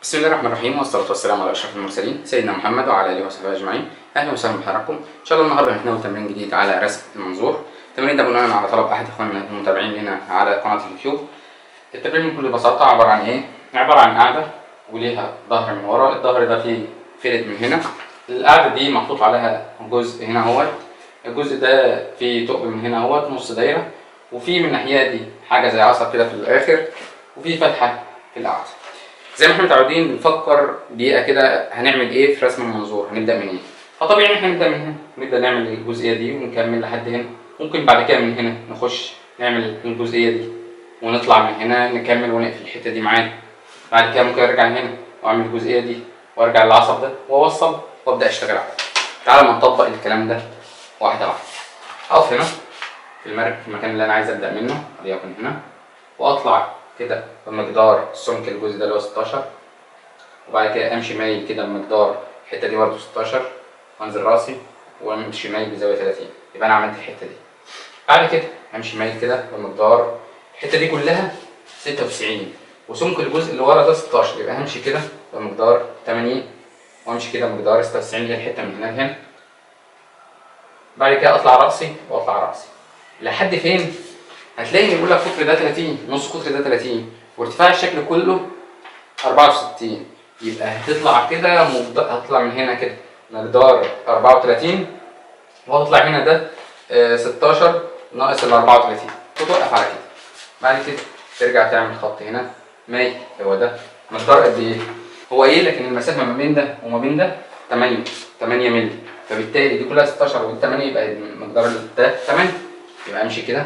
بسم الله الرحمن الرحيم والصلاة والسلام على أشرف المرسلين سيدنا محمد وعلى آله وصحبه أجمعين أهلا وسهلا بحضراتكم إن شاء الله النهاردة هنتناول تمرين جديد على رسم المنظور التمرين ده بناء على طلب أحد إخواننا المتابعين لنا على قناة اليوتيوب التمرين بكل بساطة عبارة عن إيه؟ عبارة عن قاعدة وليها ظهر من ورا الظهر ده فيه فرد من هنا القاعدة دي محطوط عليها جزء هنا اهوت الجزء ده فيه ثقب من هنا اهوت نص دايرة وفي من الناحية دي حاجة زي عصا كده في الآخر وفي فتحة في القاعدة زي ما احنا متعودين بنفكر دقيقة كده هنعمل ايه في رسم المنظور هنبدأ من ايه فطبيعي ان احنا نبدأ من هنا نبدأ نعمل الجزئية دي ونكمل لحد هنا ممكن بعد كده من هنا نخش نعمل الجزئية دي ونطلع من هنا نكمل ونقفل الحتة دي معانا بعد كده ممكن ارجع هنا واعمل الجزئية دي وارجع للعصب ده واوصل وابدأ اشتغل عليه تعالى ما نطبق الكلام ده واحدة واحدة اقف هنا في المركب في المكان اللي انا عايز ابدأ منه وليكن هنا واطلع كده بمقدار سمك الجزء ده اللي هو 16 وبعد كده امشي مايل كده بمقدار الحته دي برضه 16 وانزل راسي وامشي مايل بزاويه 30 يبقى انا عملت الحته دي بعد كده امشي مايل كده بمقدار الحته دي كلها 96 وسمك الجزء اللي ورا ده 16 يبقى همشي كده بمقدار 80 وامشي كده بمقدار 96 اللي هي الحته من هنا لهنا بعد كده اطلع راسي واطلع راسي لحد فين هتلاقي بيقول لك قطر ده 30 نص قطر ده 30 وارتفاع الشكل كله 64 يبقى هتطلع كده مبد... هتطلع من هنا كده مقدار 34 وهتطلع هنا ده آه 16 ناقص ال 34 وتوقف على كده بعد كده ترجع تعمل خط هنا مايل هو ده مقدار قد ايه؟ هو قايل لك ان المسافه ما بين ده وما بين ده 8 8 مللي فبالتالي دي كلها 16 ودي 8 يبقى مقدار ده 8 يبقى امشي كده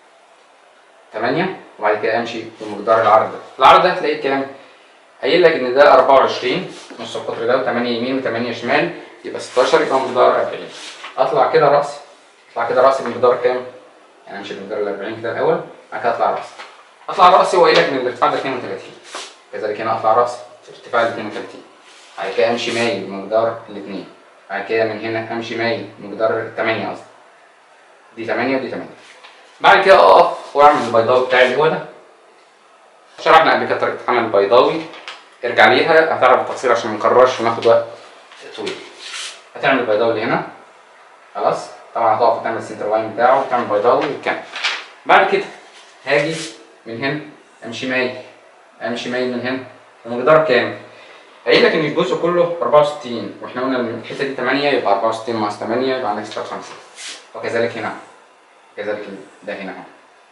8 وبعد كده امشي بمقدار العرض ده العرض ده هتلاقيه كام قايل لك ان ده 24 نص القطر ده و8 يمين و8 شمال يبقى 16 يبقى مقدار 40 اطلع كده راسي اطلع كده راسي بمقدار كام يعني امشي بمقدار ال 40 كده الاول بعد كده اطلع راسي اطلع راسي وقايل لك ان الارتفاع ده 32 كذلك هنا اطلع راسي ارتفاع ال 32 بعد كده امشي مايل بمقدار الاثنين بعد كده من هنا امشي مايل بمقدار 8 قصدي دي 8 ودي 8 بعد كده اقف واعمل البيضاوي بتاعي اللي هو ده شرحنا قبل كده طريقه عمل البيضاوي ارجع ليها هتعرف التفصيل عشان ما نكررش وناخد وقت طويل هتعمل البيضاوي اللي هنا خلاص طبعا هتقف تعمل السنتر لاين بتاعه وتعمل بيضاوي وتكمل بعد كده هاجي من هنا امشي مايل امشي مايل من هنا بمقدار كام؟ قايل لك ان الجزء كله 64 واحنا قلنا ان الحته دي 8 يبقى 64 ناقص 8 يبقى عندك 56 وكذلك هنا كذلك ده هنا اهو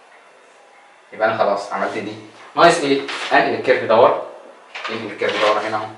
يبقى انا خلاص عملت دي ناقص ايه؟ انقل الكيرف ده ورا انقل الكيرف ده ورا هنا اهو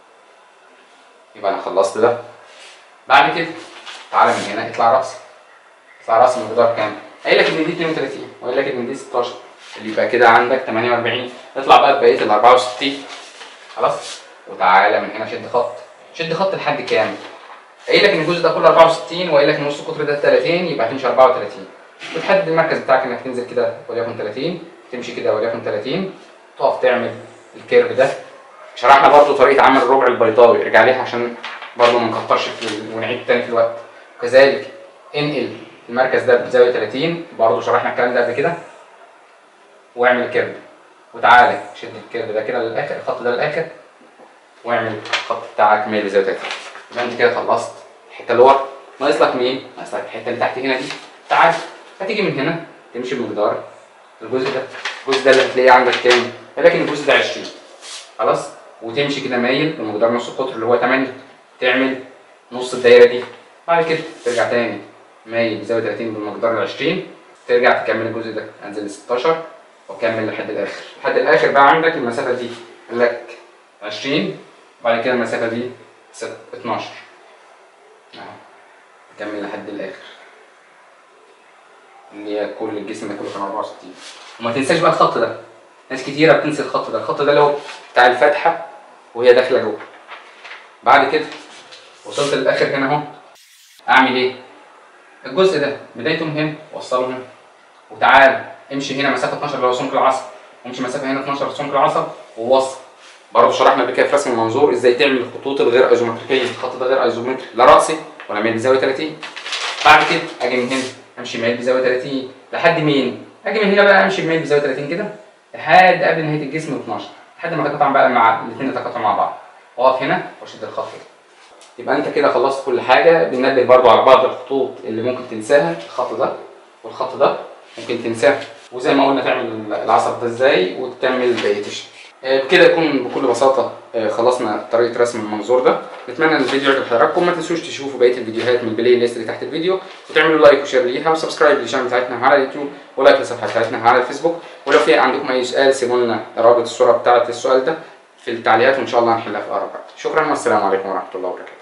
يبقى انا خلصت ده بعد كده تعالى من هنا اطلع راسي اطلع راسي مقدار كام؟ قايل لك ان دي 32 وقايل لك ان دي 16 اللي يبقى كده عندك 48 اطلع بقى بقيه ال 64 خلاص وتعالى من هنا شد خط شد خط لحد كام؟ قايل لك ان الجزء ده كله 64 وقايل لك ان نص القطر ده 30 يبقى هتمشي 34 وتحدد المركز بتاعك انك تنزل كده وليكن 30 تمشي كده وليكن 30 تقف تعمل الكيرف ده شرحنا برضو طريقه عمل الربع البيضاوي ارجع ليها عشان برضو ما نكترش في ونعيد تاني في الوقت كذلك انقل المركز ده بزاويه 30 برضو شرحنا الكلام ده قبل كده واعمل الكيرف وتعالى شد الكيرف ده كده للاخر الخط ده للاخر واعمل الخط بتاعك مايل بزاويه 30 يبقى انت كده خلصت الحته اللي ورا ناقص لك مين؟ ناقص لك الحته اللي تحت هنا دي تعال هتيجي من هنا تمشي بمقدار الجزء ده الجزء ده اللي هتلاقيه عندك كام؟ ولكن الجزء ده 20 خلاص وتمشي كده مايل بمقدار نص القطر اللي هو 8 تعمل نص الدايره دي بعد كده ترجع تاني مايل بزاويه 30 بالمقدار ال 20 ترجع تكمل الجزء ده انزل ل 16 واكمل لحد الاخر لحد الاخر بقى عندك المسافه دي قال لك 20 وبعد كده المسافه دي 12 اهو اكمل لحد الاخر اللي هي كل الجسم ده كله كان 64 وما تنساش بقى الخط ده ناس كتيرة بتنسى الخط ده الخط ده اللي هو بتاع الفتحة وهي داخلة جوه بعد كده وصلت للآخر هنا اهو أعمل إيه؟ الجزء ده بدايته من هنا وصله هنا وتعال امشي هنا مسافة 12 اللي هو سمك العصب وامشي مسافة هنا 12 سمك العصب ووصل برضه شرحنا قبل كده في رسم المنظور ازاي تعمل الخطوط الغير ايزومتريكيه الخط ده غير ايزومتري لا راسي ولا مايل بزاويه 30 بعد كده اجي من هنا امشي مايل بزاويه 30 لحد مين؟ اجي من هنا بقى امشي مايل بزاويه 30 كده لحد قبل نهايه الجسم ب 12 لحد ما تقطع بقى مع الاثنين يتقاطعوا مع بعض واقف هنا واشد الخط كده يبقى انت كده خلصت كل حاجه بننبه برضو على بعض الخطوط اللي ممكن تنساها الخط ده والخط ده ممكن تنساه وزي ما قلنا تعمل العصب ده ازاي وتكمل بقيه الشكل آه، بكده يكون بكل بساطه آه، خلصنا طريقه رسم المنظور ده نتمنى ان الفيديو يعجب حضراتكم ما تنسوش تشوفوا بقيه الفيديوهات من البلاي ليست اللي تحت الفيديو وتعملوا لايك وشير ليها وسبسكرايب للشانل بتاعتنا على اليوتيوب ولايك للصفحه بتاعتنا على الفيسبوك ولو في عندكم اي سؤال سيبوا لنا رابط الصوره بتاعه السؤال ده في التعليقات وان شاء الله هنحلها في اقرب وقت شكرا والسلام عليكم ورحمه الله وبركاته